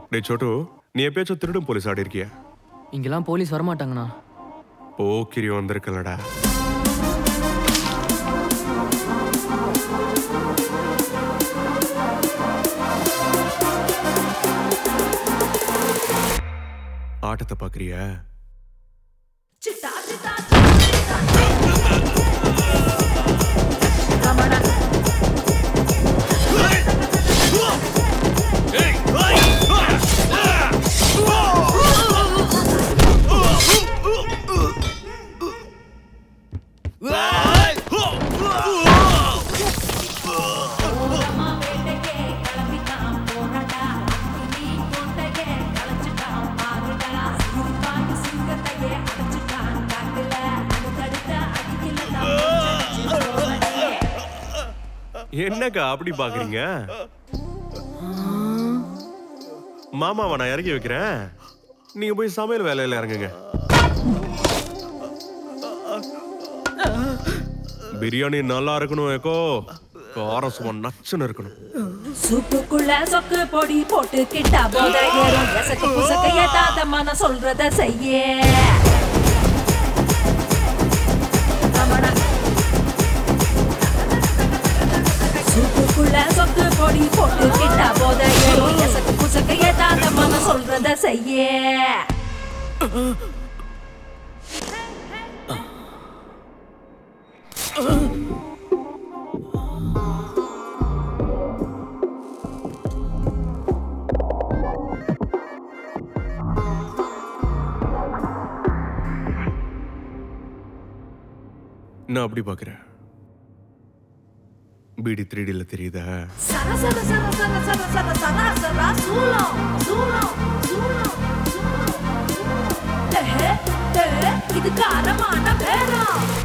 டே சோட்டு நீ எப்பயாச்சும் திருடும் போலீஸ் ஆடி இருக்கியா இங்கெல்லாம் போலீஸ் வரமாட்டாங்கண்ணா போக்கிரி வந்திருக்கலடா ஆட்டத்தை பாக்குறியா என்னக்கா அப்படி பாக்குறீங்க மாமாவை நான் இறக்கி வைக்கிறேன் நீங்க போய் சமையல் வேலையில இறங்குங்க பிரியாணி நல்லா இருக்கணும் ஏக்கோ காரம் சும்மா நச்சுன்னு இருக்கணும் சூப்புக்குள்ள சொக்கு பொடி போட்டு கிட்டா போத ஏறும் எசக்கு புசக்க ஏத்தாத மன சொல்றத செய்ய ரமணா. சூப்புக்குள்ள சொக்கு பொடி போட்டு கிட்டா போத ஏறும் எசக்கு புசக்க ஏத்தாத மன சொல்றத செய்ய நான் அப்படி பாக்குறேன் பீடி த்ரீடில தெரியுதா சர சர சர சர சர சர சர சர சூலம் சூலம் சூலம் சூலம் ஏஹே, ஏஹே, இது காரமான பேரம்